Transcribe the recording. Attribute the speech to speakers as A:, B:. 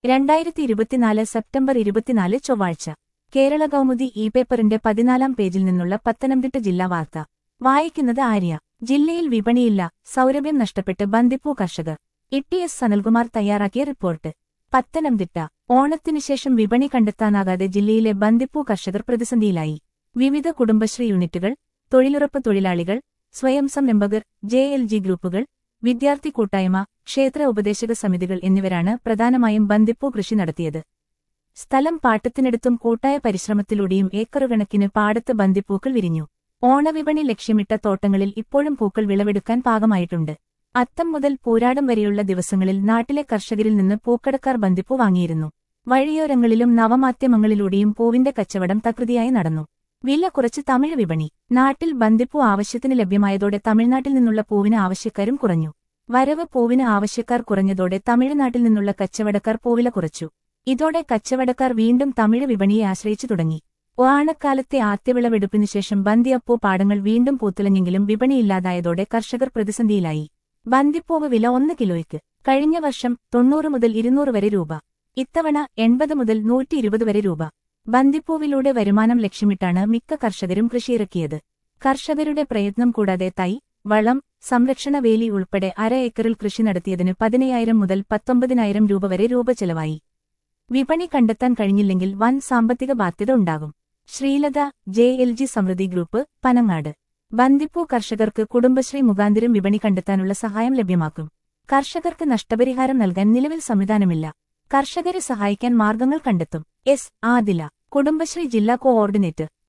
A: രണ്ടായിരത്തി ഇരുപത്തിനാല് സെപ്റ്റംബർ ഇരുപത്തിനാല് ചൊവ്വാഴ്ച കേരള കൗമുദി ഇ പേപ്പറിന്റെ പതിനാലാം പേജിൽ നിന്നുള്ള പത്തനംതിട്ട ജില്ലാ വാർത്ത വായിക്കുന്നത് ആര്യ ജില്ലയിൽ വിപണിയില്ല സൗരഭ്യം നഷ്ടപ്പെട്ട് ബന്ദിപ്പൂ കർഷകർ ഇ എസ് സനൽകുമാർ തയ്യാറാക്കിയ റിപ്പോർട്ട് പത്തനംതിട്ട ഓണത്തിനുശേഷം വിപണി കണ്ടെത്താനാകാതെ ജില്ലയിലെ ബന്ദിപ്പൂ കർഷകർ പ്രതിസന്ധിയിലായി വിവിധ കുടുംബശ്രീ യൂണിറ്റുകൾ തൊഴിലുറപ്പ് തൊഴിലാളികൾ സ്വയം സംരംഭകർ ജെ എൽ ജി ഗ്രൂപ്പുകൾ വിദ്യാർത്ഥി കൂട്ടായ്മ ക്ഷേത്ര ഉപദേശക സമിതികൾ എന്നിവരാണ് പ്രധാനമായും ബന്ദിപ്പൂ കൃഷി നടത്തിയത് സ്ഥലം പാട്ടത്തിനെടുത്തും കൂട്ടായ പരിശ്രമത്തിലൂടെയും ഏക്കറുകണക്കിന് പാടത്ത് ബന്ദിപ്പൂക്കൾ വിരിഞ്ഞു ഓണവിപണി ലക്ഷ്യമിട്ട തോട്ടങ്ങളിൽ ഇപ്പോഴും പൂക്കൾ വിളവെടുക്കാൻ പാകമായിട്ടുണ്ട് അത്തം മുതൽ പൂരാടം വരെയുള്ള ദിവസങ്ങളിൽ നാട്ടിലെ കർഷകരിൽ നിന്ന് പൂക്കടക്കാർ ബന്ദിപ്പൂ വാങ്ങിയിരുന്നു വഴിയോരങ്ങളിലും നവമാധ്യമങ്ങളിലൂടെയും പൂവിന്റെ കച്ചവടം തകൃതിയായി നടന്നു വില കുറച്ച് തമിഴ് വിപണി നാട്ടിൽ ബന്ദിപ്പൂ ആവശ്യത്തിന് ലഭ്യമായതോടെ തമിഴ്നാട്ടിൽ നിന്നുള്ള പൂവിന് ആവശ്യക്കാരും കുറഞ്ഞു വരവ് പൂവിന് ആവശ്യക്കാർ കുറഞ്ഞതോടെ തമിഴ്നാട്ടിൽ നിന്നുള്ള കച്ചവടക്കാർ പൂവില കുറച്ചു ഇതോടെ കച്ചവടക്കാർ വീണ്ടും തമിഴ് വിപണിയെ ആശ്രയിച്ചു തുടങ്ങി ഓണക്കാലത്തെ ആദ്യവിളവെടുപ്പിനു ശേഷം ബന്ദിയപ്പൂ പാടങ്ങൾ വീണ്ടും പൂത്തുലഞ്ഞെങ്കിലും വിപണിയില്ലാതായതോടെ കർഷകർ പ്രതിസന്ധിയിലായി ബന്ദിപ്പൂവ് വില ഒന്ന് കിലോയ്ക്ക് കഴിഞ്ഞ വർഷം തൊണ്ണൂറ് മുതൽ ഇരുന്നൂറ് വരെ രൂപ ഇത്തവണ എൺപത് മുതൽ നൂറ്റി ഇരുപത് വരെ രൂപ ബന്ദിപ്പൂവിലൂടെ വരുമാനം ലക്ഷ്യമിട്ടാണ് മിക്ക കർഷകരും കൃഷിയിറക്കിയത് കർഷകരുടെ പ്രയത്നം കൂടാതെ തൈ വളം സംരക്ഷണ വേലി ഉൾപ്പെടെ അര ഏക്കറിൽ കൃഷി നടത്തിയതിന് പതിനയ്യായിരം മുതൽ പത്തൊമ്പതിനായിരം രൂപ വരെ രൂപ ചെലവായി വിപണി കണ്ടെത്താൻ കഴിഞ്ഞില്ലെങ്കിൽ വൻ സാമ്പത്തിക ബാധ്യത ഉണ്ടാകും Sreelatha J L G Samriddhi group Panangad ബന്ദിപ്പൂ കർഷകർക്ക് കുടുംബശ്രീ മുഖാന്തിരം വിപണി കണ്ടെത്താനുള്ള സഹായം ലഭ്യമാക്കും കർഷകർക്ക് നഷ്ടപരിഹാരം നൽകാൻ നിലവിൽ സംവിധാനമില്ല കർഷകരെ സഹായിക്കാൻ മാർഗങ്ങൾ കണ്ടെത്തും എസ് ആദില കുടുംബശ്രീ ജില്ലാ കോഓർഡിനേറ്റർ